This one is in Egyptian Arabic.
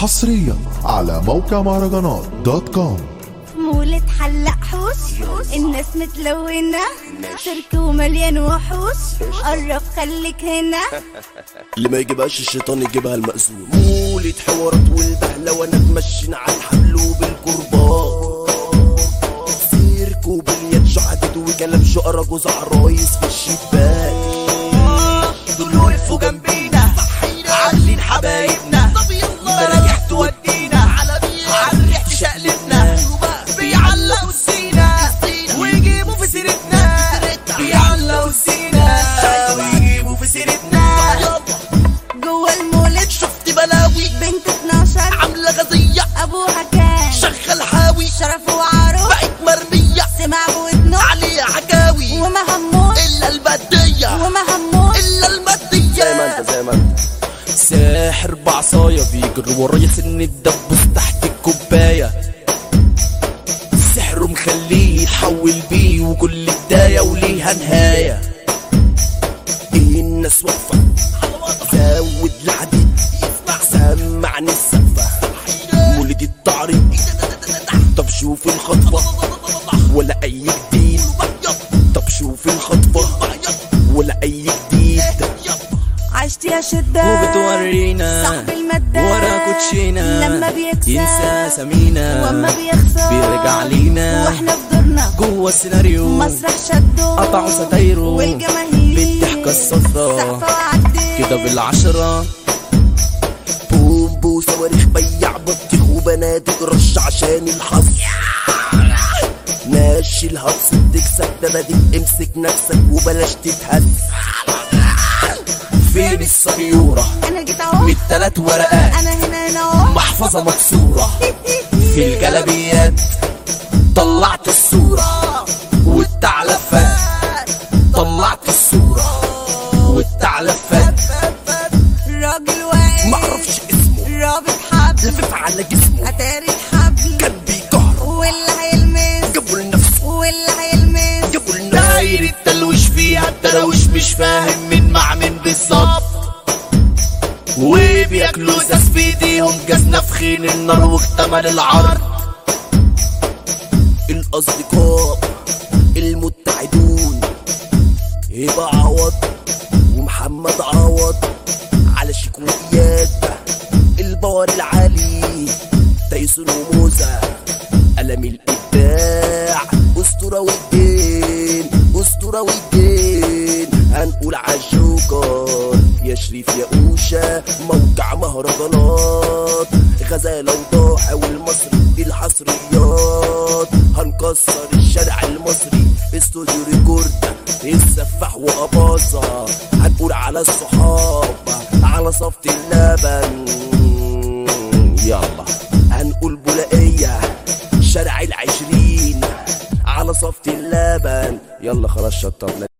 حصريا على موقع مهرجانات دوت كوم مولد حلق حوش الناس متلونة سيرك ومليان وحوش قرب خليك هنا اللي ما يجيبهاش الشيطان يجيبها المأذون مولد حوارات والبهلة وانا اتمشينا على الحبل وبالكرباج سيرك وبليات شحدد وكلام شقرة جوز عرايس في الشباك دول وقفوا جنبينا عاملين حبايبنا مراجع تودينا على الريح تشقلبنا بيعلقوا السينا ويجيبوا في سيرتنا بيعلقوا السينا ويجيبوا في سيرتنا جوه المولد شفت بلاوي بنت 12 عاملة غزية ابوها كان شغل حاوي شرف وعروس بقت مرمية سمع بودنه عليها حكاوي وما هموش إلا البدية وما هموش إلا المادية زي ما انت زي ما انت ساحر بعصاية بيجري ورايا سن الدبوس تحت الكوباية سحره مخليه يتحول بيه وكل بداية وليها نهاية ايه الناس واقفة زود الحديد سمعني السقفة مولد التعريض طب شوف الخطوة ولا اي جديد طب شوف الخطوة ولا اي جديد عشت يا شدة وبتورينا صاحب المادة ورا كوتشينا لما بيكسب ينسى سمينا واما بيخسر بيرجع لينا واحنا في دورنا جوه السيناريو مسرح شدوا قطعوا ستايره والجماهير بالضحكة الصفرا سقفة وعدي كده بالعشرة بوم بو صواريخ بيع بطيخ وبنادق رش عشان الحظ ماشي الهص تكسب دباديك امسك نفسك وبلاش تتهز فين السيورة انا جيت اهو بالتلات ورقات انا هنا هنا اهو محفظة مكسورة في الجلبيات طلعت الصورة والتعلفات طلعت الصورة والتعلفات راجل واقف معرفش اسمه رابط حبل لفف على جسمه هتاري الحبل كان بيكهرب واللي هيلمس جابوا لنفسه واللي هيلمس جابوا لنفسه داير التلويش فيها التراويش مش فاهم مين مع مين بالظبط وبياكلوا زاز في ايديهم جاز نافخين النار واكتمل العرض الأصدقاء المتعدون هبة عوض ومحمد عوض على شيك وإياد الباور العالي تايسون وموزة قلم الإبداع أسطورة والدين أسطورة والدين هنقول عالجوكر يا شريف يا أوشا موقع مهرجانات غزالة وضاحى والمصري دي الحصريات هنكسر الشارع المصري استوديو ريكورد السفاح وأباظة هنقول على الصحاب على صفت اللبن يلا هنقول بولائية شارع العشرين على صفت اللبن يلا خلاص شطبنا